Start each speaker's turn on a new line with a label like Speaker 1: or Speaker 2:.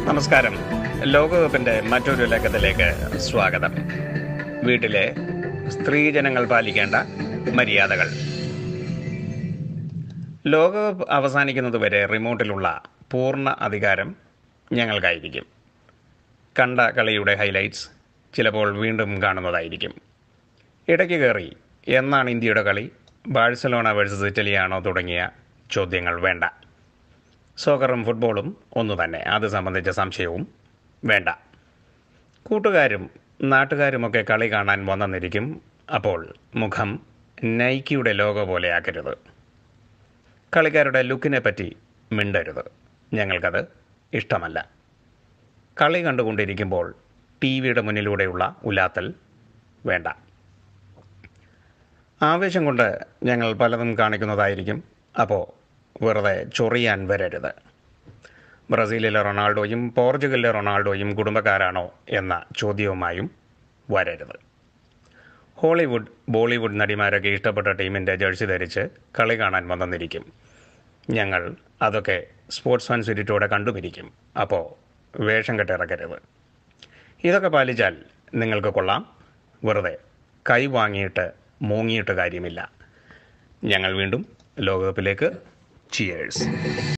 Speaker 1: നമസ്കാരം ലോകകപ്പിന്റെ മറ്റൊരു ലക്കത്തിലേക്ക് സ്വാഗതം വീട്ടിലെ സ്ത്രീജനങ്ങൾ പാലിക്കേണ്ട മര്യാദകൾ ലോകകപ്പ് അവസാനിക്കുന്നതുവരെ റിമോട്ടിലുള്ള പൂർണ്ണ അധികാരം ഞങ്ങൾക്കായിരിക്കും കണ്ട കളിയുടെ ഹൈലൈറ്റ്സ് ചിലപ്പോൾ വീണ്ടും കാണുന്നതായിരിക്കും ഇടയ്ക്ക് കയറി എന്നാണ് ഇന്ത്യയുടെ കളി ബാഴ്സലോണ വേഴ്സസ് ഇറ്റലിയാണോ തുടങ്ങിയ ചോദ്യങ്ങൾ വേണ്ട സോക്കറും ഫുട്ബോളും ഒന്നു തന്നെ അത് സംബന്ധിച്ച സംശയവും വേണ്ട കൂട്ടുകാരും നാട്ടുകാരുമൊക്കെ കളി കാണാൻ വന്നെന്നിരിക്കും അപ്പോൾ മുഖം നൈക്കിയുടെ ലോഗോ പോലെ ആക്കരുത് കളിക്കാരുടെ ലുക്കിനെ പറ്റി മിണ്ടരുത് ഞങ്ങൾക്കത് ഇഷ്ടമല്ല കളി കണ്ടുകൊണ്ടിരിക്കുമ്പോൾ ടി വിയുടെ മുന്നിലൂടെയുള്ള ഉലാത്തൽ വേണ്ട ആവേശം കൊണ്ട് ഞങ്ങൾ പലതും കാണിക്കുന്നതായിരിക്കും അപ്പോൾ വെറുതെ ചൊറിയാൻ വരരുത് ബ്രസീലിലെ റൊണാൾഡോയും പോർച്ചുഗലിലെ റൊണാൾഡോയും കുടുംബക്കാരാണോ എന്ന ചോദ്യവുമായും വരരുത് ഹോളിവുഡ് ബോളിവുഡ് നടിമാരൊക്കെ ഇഷ്ടപ്പെട്ട ടീമിൻ്റെ ജേഴ്സി ധരിച്ച് കളി കാണാൻ വന്നെന്നിരിക്കും ഞങ്ങൾ അതൊക്കെ സ്പോർട്സ് ഫാൻ സ്പിരിറ്റോടെ കണ്ടുപിരിക്കും അപ്പോൾ വേഷം കെട്ടിറക്കരുത് ഇതൊക്കെ പാലിച്ചാൽ നിങ്ങൾക്ക് കൊള്ളാം വെറുതെ കൈ വാങ്ങിയിട്ട് മൂങ്ങിയിട്ട് കാര്യമില്ല ഞങ്ങൾ വീണ്ടും ലോകകപ്പിലേക്ക് ചിയേഴ്സ്